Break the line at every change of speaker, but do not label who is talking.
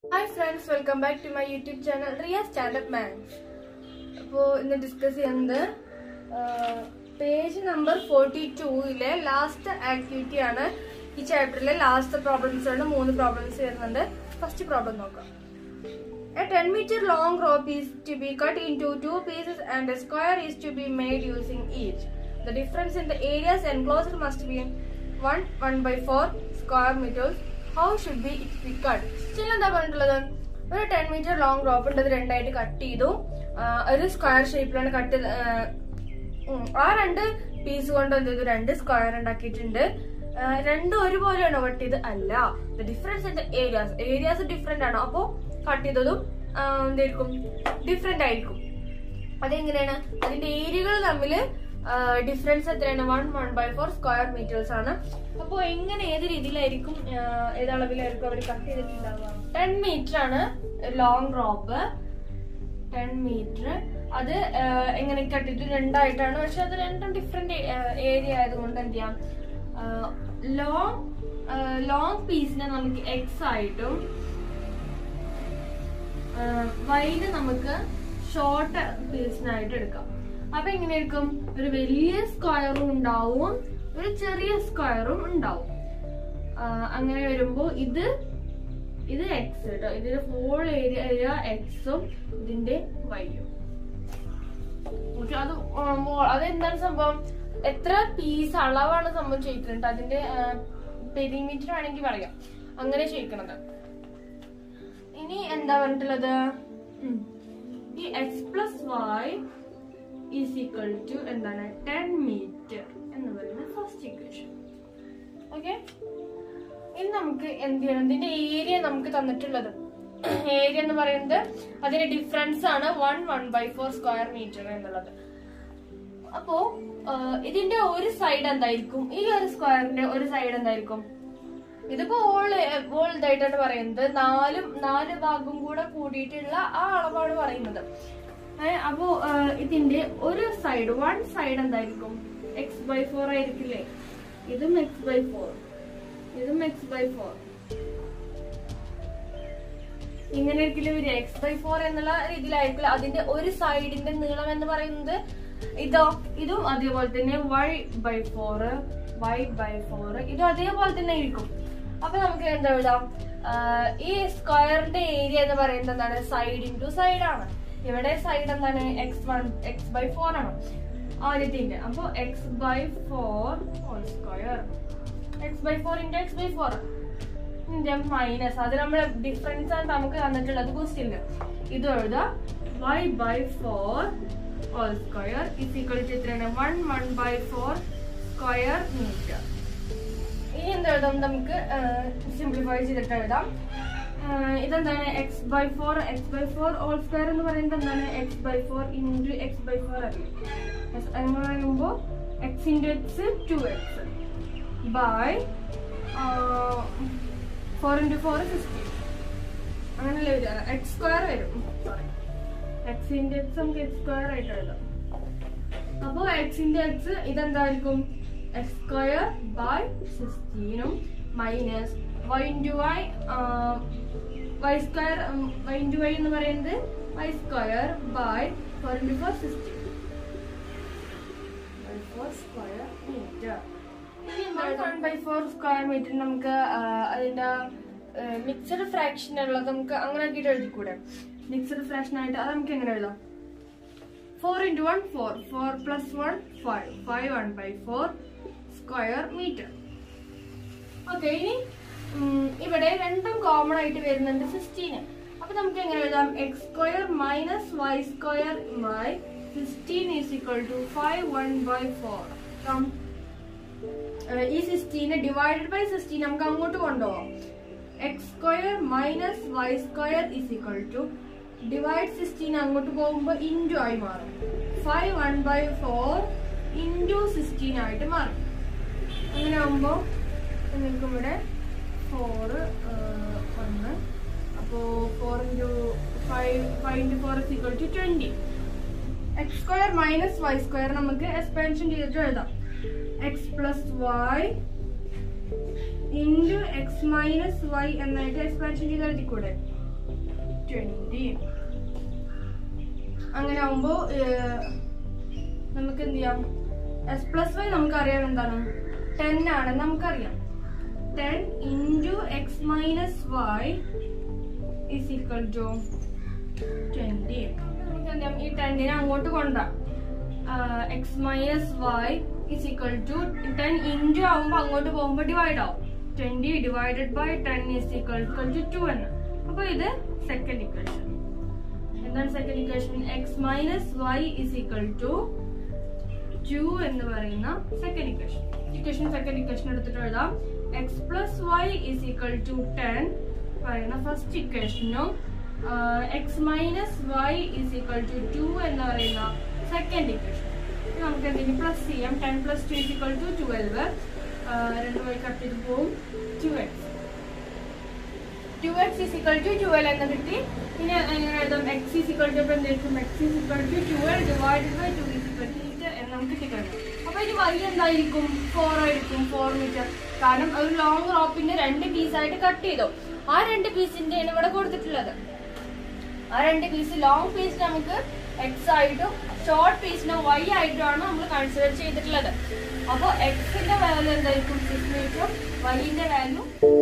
Hi friends welcome back to my YouTube channel Riya stand up man അപ്പോൾ ഇന്ന് discuss ചെയ്യുന്നത് page number forty ടൂയിലെ last activity ആണ് ഈ ചാപ്റ്ററിലെ ലാസ്റ്റ് പ്രോബ്ലംസ് ആണ് മൂന്ന് പ്രോബ്ലംസ് വരുന്നുണ്ട് ഫസ്റ്റ് പ്രോബ്ലം നോക്കാം A 10 meter long rope is to be cut into two pieces and a square is to be made using each. The difference in the areas enclosed must be 1 1 by 4 square meters. How should be it be cut? Still എന്താ പറഞ്ഞിട്ടുള്ളത് ഒരു ten metre long rope ഉണ്ട് അത് രണ്ടായിട്ട് cut ചെയ്തു ആ, ഒരു square ഷേപ്പിലാണ് കട്ട് ആ രണ്ട് പീസ് കൊണ്ട് എന്ത് ചെയ്തു രണ്ട് സ്ക്വയർ ഉണ്ടാക്കിയിട്ടുണ്ട് ആ, രണ്ടും ഒരുപോലെയാണോ കട്ട് ചെയ്ത് അല്ല the difference in the areas areas different ആണ് അപ്പോ കട്ട് ചെയ്തതും ആ, എന്തായിരിക്കും ഡിഫറെന്റ് ആയിരിക്കും അതെങ്ങനെയാണ് അതിന്റെ ഏരിയകൾ തമ്മിൽ ഡിഫറൻസ് എത്രയാണ് one one by four square metres ആണ് അപ്പോൾ എങ്ങനെ ഏത് രീതിയിലായിരിക്കും ആ, ഏത് അളവിലായിരിക്കും അവർ കട്ട് ചെയ്തിട്ടുണ്ടാവുക ടെൻ മീറ്റർ ആണ് ലോങ് റോപ്പ് ടെൻ മീറ്റർ അത് ആ, എങ്ങനെ കട്ട് ചെയ്തു രണ്ടായിട്ടാണ് പക്ഷെ അത് രണ്ടും ഡിഫറെന്റ് ഏരിയ ആയതുകൊണ്ട് എന്ത് ചെയ്യാം ലോങ് ലോങ് പീസിനെ നമുക്ക് എക്സ് ആയിട്ടും വൈന് നമുക്ക് ഷോർട്ട് പീസിനായിട്ട് എടുക്കാം അപ്പൊ എങ്ങനെ എടുക്കും ഒരു വലിയ സ്ക്വയറും ഉണ്ടാവും ഒരു ചെറിയ സ്ക്വയറും ഉണ്ടാവും ആ, അങ്ങനെ വരുമ്പോ ഇത് ഇത് എക്സ് കേട്ടോ ഇതിന്റെ ഫോൾ ഏരിയ ഏരിയ എക്സും ഇതിന്റെ വൈയും ഓക്കെ അത് മോ- അതെന്താണ് സംഭവം എത്ര പീസ് അളവാണ് സംഭവം ചോദിക്കുന്നത് അതിന്റെ പെരിമീറ്റർ വേണമെങ്കിൽ പറയാം അങ്ങനെ ചോദിക്കണത് ഇനി എന്താ പറഞ്ഞിട്ടുള്ളത് ഉം. ഈ x plus y is equal to എന്താണ് ടെൻ മീറ്റർ എന്ന് പറയുന്ന ഫസ്റ്റ് ഇക്വേഷൻ ഓക്കെ ഇനി നമുക്ക് എന്ത് ചെയ്യണം ഇതിന്റെ ഏരിയ നമുക്ക് തന്നിട്ടുള്ളത് ഏരിയ എന്ന് പറയുന്നത് അതിന്റെ ഡിഫറൻസ് ആണ് one one by four square metre എന്നുള്ളത് അപ്പോ ആ, ഇതിന്റെ ഒരു സൈഡ് എന്തായിരിക്കും ഈ ഒരു സ്ക്വയറിന്റെ ഒരു സൈഡ് എന്തായിരിക്കും ഇതിപ്പോ ഓൾ ഓൾ ഇതായിട്ടാണ് പറയുന്നത് നാലും നാല് ഭാഗം കൂടെ കൂടിയിട്ടുള്ള ആ അളവാണ് പറയുന്നത് ഏ, അപ്പോ ആ, ഇതിന്റെ ഒരു സൈഡ് വൺ സൈഡ് എന്തായിരിക്കും എക്സ് ബൈ ഫോർ ആയിരിക്കില്ലേ ഇതും എക്സ് ബൈ ഫോർ ഇതും എക്സ് ബൈ ഫോർ ഇങ്ങനെ ഒരിക്കലും ഒരു എക്സ് ബൈ ഫോർ എന്നുള്ള രീതിയിലായിരിക്കില്ല അതിന്റെ ഒരു സൈഡിന്റെ നീളം എന്ന് പറയുന്നത് ഇതോ ഇതും അതേപോലെ തന്നെ y by four y by four ഇതും അതേപോലെ തന്നെ ആയിരിക്കും അപ്പൊ നമുക്ക് എന്താ എഴുതാം ആഹ് ഈ സ്ക്വയറിന്റെ ഏരിയ എന്ന് പറയുന്നത് എന്താണ് സൈഡ് ഇൻറ്റു സൈഡ് ആണ് ഇവിടെ സൈഡ് എന്താണ് x one x by four ആണ് ആദ്യത്തിന്റെ അപ്പൊ x by four whole square x by four into x by four ഇതിന്റെ മൈനസ് അത് നമ്മുടെ ഡിഫറൻസ് ആണ് നമുക്ക് തന്നിട്ടുള്ളത് ക്വസ്റ്റ്യനില് ഇത് എഴുതാം y by four whole square is equal to എത്രയാണ് one one by four square metre ഇനി എന്താ എഴുതാം നമുക്ക് സിംപ്ലിഫൈ ചെയ്തിട്ട് എഴുതാം ആഹ് ഇതെന്താണ് x by four x by four whole square എന്ന് പറയുന്നത് എന്താണ് X by four into x by four അല്ലേ Yes, അങ്ങനെ പറയുമ്പോൾ x into x to x by four into four sixty അങ്ങനല്ലേ വരിക എക്സ് സ്ക്വയർ വരും സോറി എക്സ് ഇൻറ്റു എക്സ് നമുക്ക് എക്സ് സ്ക്വയർ ആയിട്ട് എഴുതാം അപ്പോൾ എക്സ് ഇൻറ്റു എക്സ് ഇതെന്തായിരിക്കും എക്സ് സ്ക്വയർ ബൈ സിക്സ്റ്റീനും minus y into y y square y into y എന്ന് പറയുന്നത് y square by four into four sixteen by four square metre one by four square metre നമുക്ക് ആ, അതിന്റെ mixed fraction ഉള്ളത് നമുക്ക് അങ്ങനെ ആക്കിയിട്ട് എഴുതിക്കൂടെ മിക്സഡ് ഫ്രാക്ഷൻ ആയിട്ട് അത് നമുക്ക് എങ്ങനെ എഴുതാം four into one four four plus one five five one by four square metre okay ഇനി ഉം, ഇവിടെ രണ്ടും കോമൺ ആയിട്ട് വരുന്നുണ്ട് സിക്സ്റ്റീന് അപ്പൊ നമുക്ക് എങ്ങനെ എഴുതാം x square minus y square by sixteen is equal to five one by four ഈ സിക്സ്റ്റീനെ ഡിവൈഡഡ് ബൈ സിക്സ്റ്റീൻ നമുക്ക് അങ്ങോട്ട് കൊണ്ടുപോകാം x square minus y square is equal to divide sixteen അങ്ങോട്ട് പോകുമ്പോൾ ഇൻറ്റു ആയി മാറും five one by four into sixteen ആയിട്ട് മാറും അങ്ങനെ ആകുമ്പോൾ നിങ്ങൾക്ക് ഇവിടെ ഫോറ് ഒന്ന് അപ്പോൾ four into five five into four is equal to twenty x square minus y square നമുക്ക് എക്സ്പാൻഷൻ ചെയ്തിട്ട് എഴുതാം x plus y into x minus y എന്നായിട്ട് എക്സ്പാൻഷൻ ചെയ്ത് എഴുതിക്കൂടെ ട്വന്റി അങ്ങനെ ആവുമ്പോ നമുക്ക് എന്ത് ചെയ്യാം എസ് പ്ലസ് വൈ നമുക്കറിയാം എന്താണ് ടെൻ ആണെന്ന് നമുക്കറിയാം ten into x minus y is equal to twenty നമുക്ക് എന്ത് ചെയ്യാം ഈ ടെന്നിനെ അങ്ങോട്ട് കൊണ്ടുവരാം x minus y is equal to ten into ആവുമ്പോൾ അങ്ങോട്ട് പോകുമ്പോൾ ഡിവൈഡ് ആവും twenty divided by ten is equal to two എന്ന് അപ്പൊ ഇത് സെക്കൻഡ് ഇക്വേഷൻ എന്താണ് second equation x minus y is equal to two എന്ന് പറയുന്ന second equation equation second equation എടുത്തിട്ട് എഴുതാം x plus y is equal to ten പറയുന്ന first ഇക്വേഷനും x minus y is equal to two എന്ന് പറയുന്ന second equation നമുക്ക് എന്തെങ്കിലും പ്ലസ് ചെയ്യാം ten plus two is equal to twelve രണ്ട് വഴി കട്ട് ചെയ്ത് പോവും two x to x is equal to twelve എന്ന് കിട്ടി ഇനി എങ്ങനെ എഴുതാം എക്സ് ഇസ് ഈക്വൽ ടു ഇപ്പം എന്തായിരിക്കും x is equal to twelve divided by two is equal to metre എന്ന് നമുക്ക് കിട്ടിക്കഴിഞ്ഞു അപ്പൊ ഇത് വൈ എന്തായിരിക്കും ഫോർ ആയിരിക്കും ഫോർ മീറ്റർ കാരണം ഒരു ലോങ് റോപ്പിന്റെ രണ്ട് പീസായിട്ട് കട്ട് ചെയ്തു ആ രണ്ട് പീസിന്റെയാണ് ഇവിടെ കൊടുത്തിട്ടുള്ളത് ആ രണ്ട് പീസ് ലോങ് പീസ് നമുക്ക് എക്സ് ആയിട്ടും ഷോർട്ട് പീസിന് വൈ ആയിട്ടുമാണ് നമ്മൾ കൺസിഡർ ചെയ്തിട്ടുള്ളത് അപ്പോൾ എക്സിന്റെ വാല്യൂ എന്തായിരിക്കും സിക്സ് മീറ്ററും വൈന്റെ വാല്യൂ